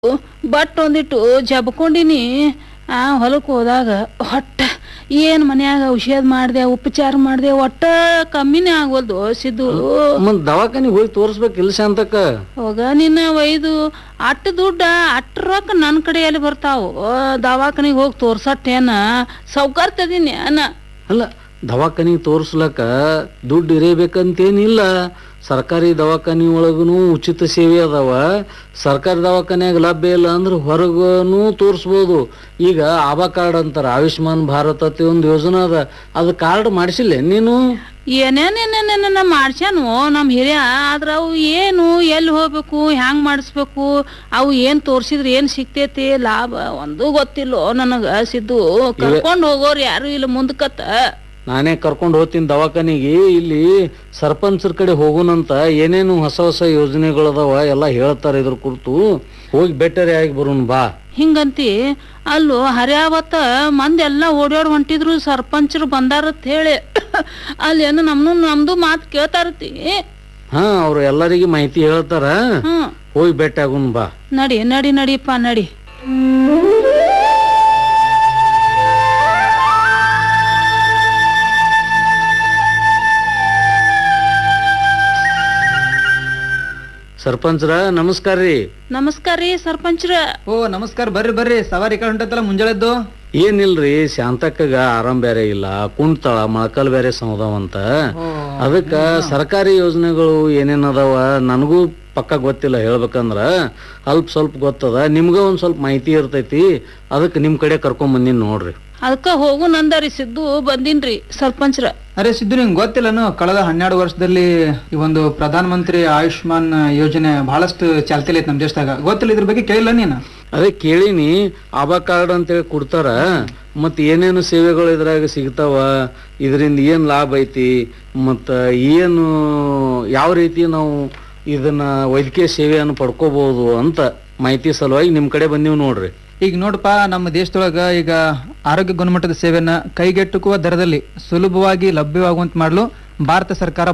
but ಒಂದಿಟ್ಟು ಜಬ್ಕೊಂಡಿನಿ ಆ ಹೊಲಕ್ಕೆ ಹೋದಾಗ ಹೊಟ್ಟ ಏನು ಮನ್ಯಾಗ ಔಷಧ ಮಾಡಿದೆ ಉಪಚಾರ ಮಾಡಿದೆ ಒಟ್ಟ ಕಮ್ಮಿನೇ ಆಗೋಲ್ದು ಸಿದ್ದು ಮತ್ ದವಾಖಾನಿಗೆ ಹೋಗಿ ತೋರಿಸ್ಬೇಕಿಲ್ಲ ಶಾಂತಕ್ಕ ಹೋಗ ನಿನ್ನ ಒಯ್ದು ಅಟ್ಟ ದುಡ್ಡ ಅಟ್ಟ ರೊಕ್ಕ ನನ್ನ ಕಡೆ ಎಲ್ಲಿ ಬರ್ತಾವು ದವಾಖಾನಿಗೆ ಹೋಗಿ ತೋರ್ಸಟ್ಟೇನ ಸೌಕರ್ತದೀನಿ ಅನ್ನ ಅಲ್ಲ ದವಾಖಾನಿಗೆ ತೋರಿಸ್ಲಕ್ಕ ದುಡ್ಡು ಇರೇಬೇಕಂತೇನಿಲ್ಲ ಸರ್ಕಾರಿ ದವಾಖಾನಿ ಒಳಗೂ ಉಚಿತ ಸೇವೆ ಅದಾವ ಸರ್ಕಾರಿ ದವಾಖಾನ್ಯಾಗ ಲಭ್ಯ ಇಲ್ಲ ಅಂದ್ರೆ ಹೊರಗೂ ತೋರಿಸ್ಬೋದು ಈಗ ಆಭಾ ಕಾರ್ಡ್ ಅಂತಾರ ಆಯುಷ್ಮಾನ್ ಭಾರತ್ ಅಂತ ಒಂದು ಯೋಜನೆ ಅದ ಅದು ಕಾರ್ಡ್ ಮಾಡಿಸಿಲ್ಲ ನೀನು ಏನೇನೇನೇನೇನ ಮಾಡ್ಸ್ಯಾನು ನಮ್ಮ ಹಿರಿಯ ಆದ್ರೆ ಅವು ಏನು ಎಲ್ಲಿ ಹೋಗ್ಬೇಕು ಹ್ಯಾಂಗ್ ಮಾಡಿಸ್ಬೇಕು ಅವು ಏನು ತೋರ್ಸಿದ್ರೆ ಏನು ಸಿಗ್ತೈತಿ ಲಾಭ ಒಂದು ಗೊತ್ತಿಲ್ಲೋ ನನಗೆ ಸಿದ್ದು ಕರ್ಕೊಂಡು ಹೋಗೋರು ಯಾರು ಇಲ್ಲ ಮುಂದಕ್ಕತ್ತ ನಾನೇ ಕರ್ಕೊಂಡು ಹೋಗ್ತೀನಿ ದವಾಖಾನಿಗೆ ಇಲ್ಲಿ ಸರ್ಪಂಚರ ಕಡೆ ಹೋಗುನಂತ ಏನೇನು ಹೊಸ ಹೊಸ ಯೋಜನೆಗಳದಾವ ಎಲ್ಲ ಹೇಳ್ತಾರೆ ಇದ್ರ ಕುರಿತು ಹೋಗಿ ಬೆಟ್ಟರೆ ಆಗಿ ಬರೋಣ ಬಾ ಹಿಂಗಂತಿ ಅಲ್ಲೂ ಹರ್ಯಾವತ್ತ ಮಂದಿ ಎಲ್ಲ ಓಡ್ಯಾಡ್ ಹೊಂಟಿದ್ರು ಸರ್ಪಂಚರು ಬಂದಾರತ್ ಹೇಳಿ ಅಲ್ಲಿ ಏನು ನಮ್ನು ನಮ್ದು ಮಾತು ಕೇಳ್ತಾರತಿ ಹಾ ಅವ್ರು ಎಲ್ಲರಿಗೆ ಮಾಹಿತಿ ಹೇಳ್ತಾರ ಹ್ಮ್ ಹೋಗಿ ಭೇಟಿ ಆಗುನ್ ಬಾ ನಡಿ ನಡಿ ನಡಿಪ್ಪ ನಡಿ ಸರ್ಪಂಚ್ರ ನಮಸ್ಕಾರ ರೀ ನಮಸ್ಕಾರ ರೀ ಸರ್ಪಂಚ್ರ ಓ ನಮಸ್ಕಾರ ಬರ್ರಿ ಬರ್ರಿ ಸವಾರಿ ಕಡೆ ಹೊಂಟತ್ತಲ್ಲ ಮುಂಜಾಳೆದ್ದು ಏನಿಲ್ರಿ ಶಾಂತಕ್ಕಗ ಆರಾಮ್ ಬೇರೆ ಇಲ್ಲ ಕುಂತಾಳ ಮೊಳಕಲ್ ಬೇರೆ ಸಮದಾವಂತ ಅದಕ್ಕ ಸರ್ಕಾರಿ ಯೋಜನೆಗಳು ಏನೇನ್ ಅದಾವ ನನಗೂ ಪಕ್ಕ ಗೊತ್ತಿಲ್ಲ ಹೇಳ್ಬೇಕಂದ್ರ ಅಲ್ಪ ಸ್ವಲ್ಪ ಗೊತ್ತದ ನಿಮ್ಗ ಒಂದ್ ಸ್ವಲ್ಪ ಮಾಹಿತಿ ಇರ್ತೈತಿ ಅದಕ್ಕೆ ನಿಮ್ ಕಡೆ ಕರ್ಕೊಂಡ್ ಬಂದಿನ್ ನೋಡ್ರಿ ಅದಕ್ಕ ಹೋಗು ನಂದರಿ ಸಿದ್ದು ಬಂದಿನ್ರಿ ಸರ್ಪಂಚ್ರ ಅರೆ ಸಿದ್ದು ನಿಂಗೆ ಗೊತ್ತಿಲ್ಲನು ಕಳೆದ ಹನ್ನೆರಡು ವರ್ಷದಲ್ಲಿ ಈ ಒಂದು ಪ್ರಧಾನ ಮಂತ್ರಿ ಆಯುಷ್ಮಾನ್ ಯೋಜನೆ ಬಹಳಷ್ಟು ಚಾಲ್ತಿಲಿ ಐತೆ ನಮ್ಮ ದೇಶದಾಗ ಗೊತ್ತಿಲ್ಲ ಇದ್ರ ಬಗ್ಗೆ ಕೇಳಿಲ್ಲ ನೀನು ಅದೇ ಕೇಳಿನಿ ಆಭಾ ಕಾರ್ಡ್ ಅಂತೇಳಿ ಕೊಡ್ತಾರ ಮತ್ ಏನೇನು ಸೇವೆಗಳು ಇದ್ರಾಗ ಸಿಗ್ತಾವ ಇದರಿಂದ ಏನ್ ಲಾಭ ಐತಿ ಮತ್ತ ಏನು ಯಾವ ರೀತಿ ನಾವು ಇದನ್ನ ವೈದ್ಯಕೀಯ ಸೇವೆಯನ್ನು ಪಡ್ಕೋಬಹುದು ಅಂತ ಮಾಹಿತಿ ಸಲುವಾಗಿ ನಿಮ್ ಕಡೆ ಬಂದೀವಿ ನೋಡ್ರಿ ಈಗ ನೋಡಪ್ಪ ನಮ್ಮ ದೇಶದೊಳಗ ಈಗ ಆರೋಗ್ಯ ಗುಣಮಟ್ಟದ ಸೇವೆಯನ್ನ ಕೈಗೆಟುಕುವ ದರದಲ್ಲಿ ಸುಲಭವಾಗಿ ಲಭ್ಯವಾಗುವಂತ ಮಾಡಲು ಭಾರತ ಸರ್ಕಾರ